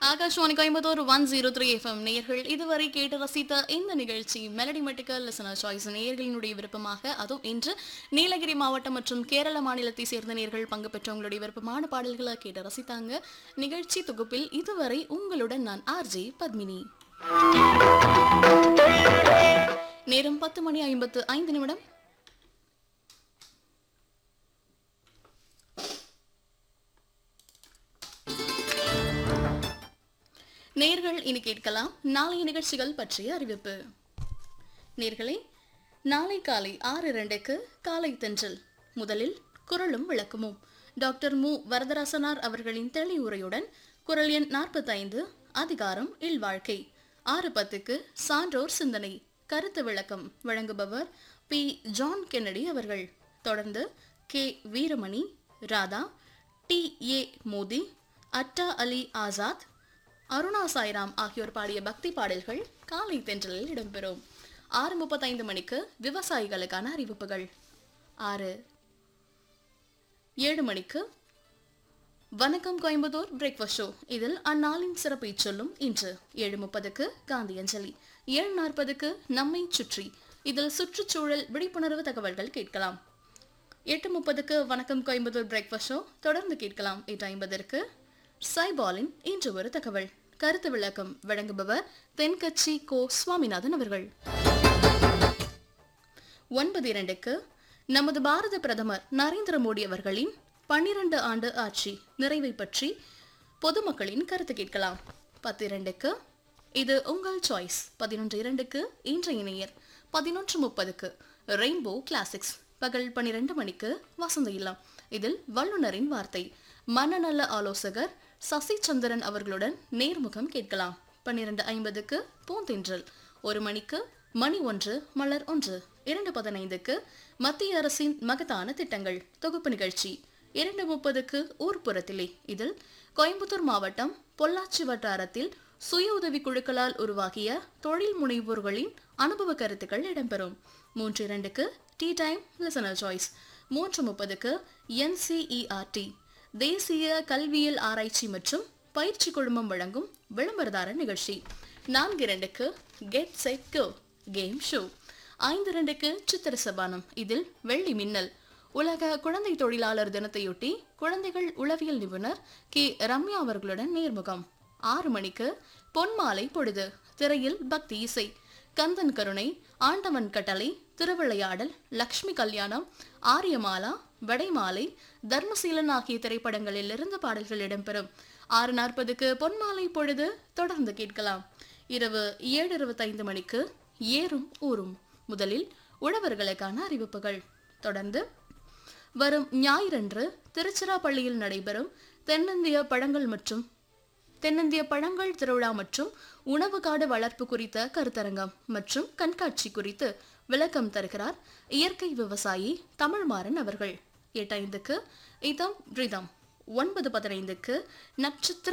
Akashvani Coimbatore one zero three FM நேயர்கள் இதுவரை கேட்டு ரசித்த இந்த நிகழ்ச்சி மெலடி மெட்டிக்கல் லிசனர் சாய்ஸ் நேயர்களினுடைய விருப்பமாக அதுவும் இன்று நீலகிரி மாவட்டம் மற்றும் கேரள மாநிலத்தை சேர்ந்த நேயர்கள் பங்கு பெற்றவங்களுடைய விருப்பமான பாடல்களை கேட்டு ரசித்தாங்க நிகழ்ச்சி தொகுப்பில் இதுவரை உங்களுடன் நான் ஆர்ஜே பத்மினி நேரம் பத்து மணி ஐம்பத்து ஐந்து நிமிடம் நேர்கள் இனி கேட்கலாம் நாளைய நிகழ்ச்சிகள் பற்றிய அறிவிப்பு நேர்களே நாளை காலை ஆறு இரண்டுக்கு காலை தென்றல் முதலில் குரலும் விளக்கமும் டாக்டர் மு வரதராசனார் அவர்களின் தெளிவுரையுடன் குரல் எண் நாற்பத்தைந்து அதிகாரம் இல்வாழ்க்கை ஆறு பத்துக்கு சான்றோர் சிந்தனை கருத்து விளக்கம் வழங்குபவர் பி ஜான் கென்னடி அவர்கள் தொடர்ந்து K Veeramani Radha T A Mothi Atta Ali Azad Aruna Sairam ஆகியோர் பாடிய பக்தி பாடல்கள் காலை தென்றலில் இடம்பெறும் ஆறு முப்பத்தைந்து மணிக்கு விவசாயிகளுக்கான அறிவிப்புகள் ஆறு ஏழு மணிக்கு வணக்கம் கோயம்புத்தூர் பிரேக்ஃபாஸ்ட் ஷோ இதில் அந்நாளின் சிறப்பை சொல்லும் இன்று ஏழு முப்பதுக்கு காந்தி அஞ்சலி ஏழு நாற்பதுக்கு நம்மை சுற்றி இதில் சுற்றுச்சூழல் விழிப்புணர்வு தகவல்கள் கேட்கலாம் எட்டு முப்பதுக்கு வணக்கம் கோயம்புத்தூர் பிரேக்ஃபாஸ்ட் ஷோ தொடர்ந்து கேட்கலாம் எட்டு ஐம்பதற்கு சைபாலின் இன்று ஒரு தகவல் கருத்து விளக்கம் வழங்குபவர் தென்கட்சி கோ சுவாமிநாதன் அவர்கள் ஒன்பது இரண்டுக்கு நமது பாரத பிரதமர் நரேந்திர மோடி அவர்களின் பன்னிரண்டு ஆண்டு ஆட்சி நிறைவை பற்றி பொதுமக்களின் கருத்து கேட்கலாம் பத்து இரண்டுக்கு இது உங்கள் சாய்ஸ் பதினொன்று இரண்டுக்கு இன்றைய நேயர் பதினொன்று முப்பதுக்கு ரெயின்போ கிளாசிக்ஸ் பகல் பன்னிரண்டு மணிக்கு வசந்த இல்லம் இதில் வல்லுநரின் வார்த்தை மனநல ஆலோசகர் சசி சந்திரன் அவர்களுடன் நேர்முகம் கேட்கலாம் பன்னிரண்டு ஐம்பதுக்கு பூந்தென்றல் ஒரு மணிக்கு மணி ஒன்று மலர் ஒன்று இரண்டு பதினைந்துக்கு மத்திய அரசின் மகத்தான திட்டங்கள் தொகுப்பு நிகழ்ச்சி இரண்டு முப்பதுக்கு ஊர்ப்புறத்திலே இதில் கோயம்புத்தூர் மாவட்டம் பொள்ளாச்சி வட்டாரத்தில் சுய உதவி குழுக்களால் உருவாகிய தொழில் முனைவோர்களின் அனுபவ கருத்துக்கள் இடம்பெறும் மூன்று இரண்டுக்கு டீ டைம் லிசனர் சாய்ஸ் மூன்று முப்பதுக்கு என்சிஇஆர்டி தேசிய கல்வியல் ஆராய்ச்சி மற்றும் பயிற்சி குழுமம் வழங்கும் விளம்பரதார நிகழ்ச்சி நான்கு இரண்டுக்கு get set go game show ஐந்து இரண்டுக்கு சித்திர சபானம் இதில் வெள்ளி மின்னல் உலக குழந்தை தொழிலாளர் தினத்தையொட்டி குழந்தைகள் உளவியல் நிபுணர் கே ரம்யா அவர்களுடன் நேர்முகம் ஆறு மணிக்கு பொன்மாலை பொழுது திரையில் பக்தி இசை கந்தன் கருணை ஆண்டவன் கட்டளை திருவிளையாடல் லக்ஷ்மி கல்யாணம் ஆரியமாலா வடைமாலை தர்மசீலன் ஆகிய திரைப்படங்களில் இருந்து பாடல்கள் இடம்பெறும் ஆறு நாற்பதுக்கு பொன்மாலை பொழுது தொடர்ந்து கேட்கலாம் இரவு ஏழு இருபத்தைந்து மணிக்கு ஏறும் ஊரும் முதலில் உழவர்களுக்கான அறிவிப்புகள் தொடர்ந்து வரும் ஞாயிறன்று திருச்சிராப்பள்ளியில் நடைபெறும் தென்னிந்திய பழங்கள் மற்றும் தென்னிந்திய பழங்கள் திருவிழா மற்றும் உணவு காடு வளர்ப்பு குறித்த கருத்தரங்கம் மற்றும் கண்காட்சி குறித்து விளக்கம் தருகிறார் இயற்கை விவசாயி தமிழ்மாறன் அவர்கள் எட்டு ஐந்துக்கு இதம் ரிதம் ஒன்பது பதினைந்துக்கு நட்சத்திர